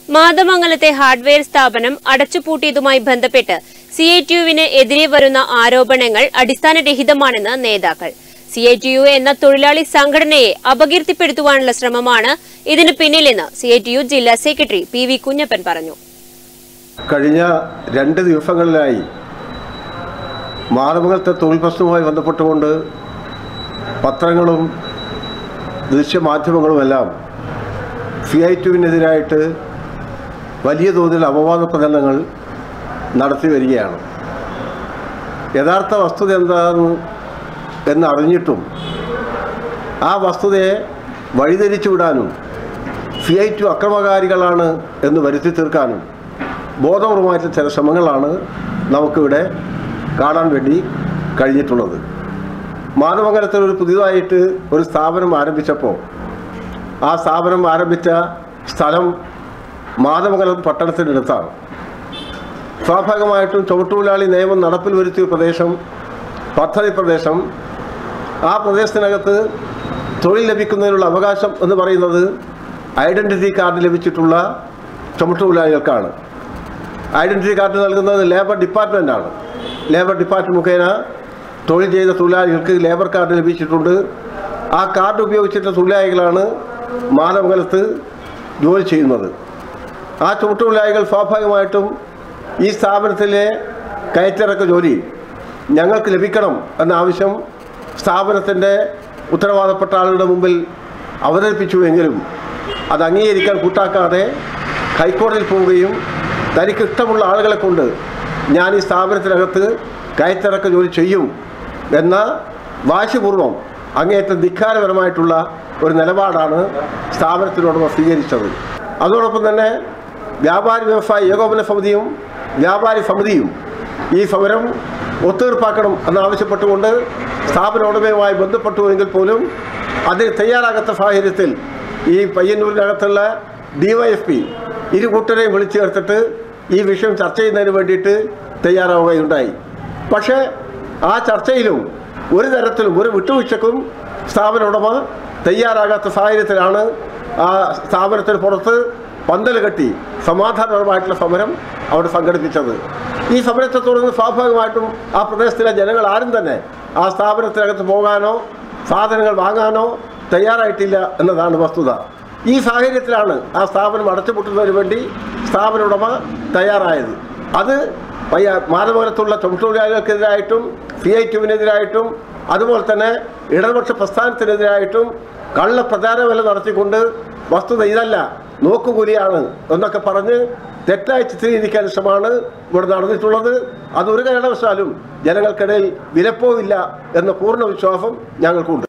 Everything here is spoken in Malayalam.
മാതമംഗലത്തെ ഹാർഡ്വെയർ സ്ഥാപനം അടച്ചുപൂട്ടിയതുമായി ബന്ധപ്പെട്ട് സി ഐ ടി യുവിന് എതിരെ വരുന്ന ആരോപണങ്ങൾ അടിസ്ഥാനരഹിതമാണെന്ന് നേതാക്കൾ സി ഐ ടി യു എന്ന തൊഴിലാളി സംഘടനയെ അപകീർത്തിപ്പെടുത്തുവാനുള്ള ശ്രമമാണ് ഇതിന് പിന്നിലെന്ന് സി ഐ ടി യു ജില്ലാ സെക്രട്ടറി പി വി കുഞ്ഞപ്പൻ പറഞ്ഞു കഴിഞ്ഞ രണ്ട് ദിവസങ്ങളിലായി മാനവകത്തെ തൊഴിൽ പ്രശ്നവുമായി ബന്ധപ്പെട്ടുകൊണ്ട് പത്രങ്ങളും ദൃശ്യമാധ്യമങ്ങളുമെല്ലാം സി ഐ ടുവിനെതിരായിട്ട് വലിയ തോതിൽ അപവാദ പ്രകടനങ്ങൾ നടത്തി വരികയാണ് യഥാർത്ഥ വസ്തുത എന്താണെന്ന് എന്നറിഞ്ഞിട്ടും ആ വസ്തുതയെ വഴിതിരിച്ചു വിടാനും സി ഐ ടു അക്രമകാരികളാണ് എന്ന് വരുത്തി തീർക്കാനും ബോധപൂർവമായിട്ടുള്ള ചില ശ്രമങ്ങളാണ് നമുക്കിവിടെ കാണാൻ വേണ്ടി കഴിഞ്ഞിട്ടുള്ളത് മാനമംഗലത്തിൽ ഒരു പുതിയതായിട്ട് ഒരു സ്ഥാപനം ആരംഭിച്ചപ്പോൾ ആ സ്ഥാപനം ആരംഭിച്ച സ്ഥലം മാനമംഗലം പട്ടണത്തിനടുത്താണ് സ്വാഭാവികമായിട്ടും ചുവട്ടുതൊഴിലാളി നിയമം നടപ്പിൽ വരുത്തിയ പ്രദേശം പദ്ധതി പ്രദേശം ആ പ്രദേശത്തിനകത്ത് തൊഴിൽ ലഭിക്കുന്നതിനുള്ള അവകാശം എന്ന് പറയുന്നത് ഐഡൻറ്റിറ്റി കാർഡ് ലഭിച്ചിട്ടുള്ള ചുമട്ടുതൊഴിലാളികൾക്കാണ് ഐഡൻറ്റിറ്റി കാർഡ് നൽകുന്നത് ലേബർ ഡിപ്പാർട്ട്മെൻറ്റാണ് ലേബർ ഡിപ്പാർട്ട്മെൻറ്റ് മുഖേന തൊഴിൽ ചെയ്ത തൊഴിലാളികൾക്ക് ലേബർ കാർഡ് ലഭിച്ചിട്ടുണ്ട് ആ കാർഡ് ഉപയോഗിച്ചിട്ടുള്ള തൊഴിലാളികളാണ് മാനമംഗലത്ത് ജോലി ചെയ്യുന്നത് ആ ചുമട്ടുതൊഴിലാളികൾ സ്വാഭാവികമായിട്ടും ഈ സ്ഥാപനത്തിലെ കയറ്റിറക്ക ജോലി ഞങ്ങൾക്ക് ലഭിക്കണം എന്ന ആവശ്യം സ്ഥാപനത്തിൻ്റെ ഉത്തരവാദപ്പെട്ട ആളുകളുടെ മുമ്പിൽ അവതരിപ്പിച്ചുവെങ്കിലും അത് അംഗീകരിക്കാൻ കൂട്ടാക്കാതെ ഹൈക്കോടതിയിൽ പോവുകയും തനിക്ക് ഇഷ്ടമുള്ള ആളുകളെ കൊണ്ട് ഞാൻ ഈ സ്ഥാപനത്തിനകത്ത് കയറ്റിറക്ക ജോലി ചെയ്യും എന്ന വാശിപൂർവം അങ്ങേയറ്റം ധിക്കാരപരമായിട്ടുള്ള ഒരു നിലപാടാണ് സ്ഥാപനത്തിനോട് സ്വീകരിച്ചത് അതോടൊപ്പം തന്നെ വ്യാപാരി വ്യവസായ ഏകോപന സമിതിയും വ്യാപാരി സമിതിയും ഈ സമരം ഒത്തുതീർപ്പാക്കണം എന്നാവശ്യപ്പെട്ടുകൊണ്ട് സ്ഥാപന ഉടമയുമായി ബന്ധപ്പെട്ടുവെങ്കിൽ പോലും അതിന് തയ്യാറാകാത്ത സാഹചര്യത്തിൽ ഈ പയ്യന്നൂരിനകത്തുള്ള ഡിവൈഎഫ്പി ഇരു കൂട്ടരെയും വിളിച്ചു ചേർത്തിട്ട് ഈ വിഷയം ചർച്ച ചെയ്യുന്നതിന് വേണ്ടിയിട്ട് തയ്യാറാവുകയുണ്ടായി പക്ഷേ ആ ചർച്ചയിലും ഒരു തരത്തിലും ഒരു വിട്ടുവീഴ്ചക്കും സ്ഥാപന ഉടമ തയ്യാറാകാത്ത സാഹചര്യത്തിലാണ് ആ സ്ഥാപനത്തിന് പുറത്ത് പന്തൽ കെട്ടി സമാധാനപരമായിട്ടുള്ള സമരം അവിടെ സംഘടിപ്പിച്ചത് ഈ സമരത്തെ തുടർന്ന് സ്വാഭാവികമായിട്ടും ആ പ്രദേശത്തിലെ ജനങ്ങൾ ആരും തന്നെ ആ സ്ഥാപനത്തിനകത്ത് പോകാനോ സാധനങ്ങൾ വാങ്ങാനോ തയ്യാറായിട്ടില്ല എന്നതാണ് വസ്തുത ഈ സാഹചര്യത്തിലാണ് ആ സ്ഥാപനം അടച്ചുപൂട്ടുന്നതിന് വേണ്ടി സ്ഥാപന ഉടമ തയ്യാറായത് അത് പയ്യ മാനവകരത്തുള്ള തൊഴിലാളികൾക്കെതിരായിട്ടും സി ഐ ടുവിനെതിരായിട്ടും അതുപോലെ തന്നെ ഇടതുപക്ഷ പ്രസ്ഥാനത്തിനെതിരായിട്ടും കള്ള പ്രചാരമല്ല നടത്തിക്കൊണ്ട് വസ്തുത ഇതല്ല നോക്കുകൂലിയാണ് എന്നൊക്കെ പറഞ്ഞ് തെറ്റായി ചിത്രീകരിക്കാൻ ശ്രമമാണ് ഇവിടെ നടന്നിട്ടുള്ളത് അതൊരു കാരണവശാലും ജനങ്ങൾക്കിടയിൽ വിലപ്പോവില്ല എന്ന പൂർണ്ണ വിശ്വാസം ഞങ്ങൾക്കുണ്ട്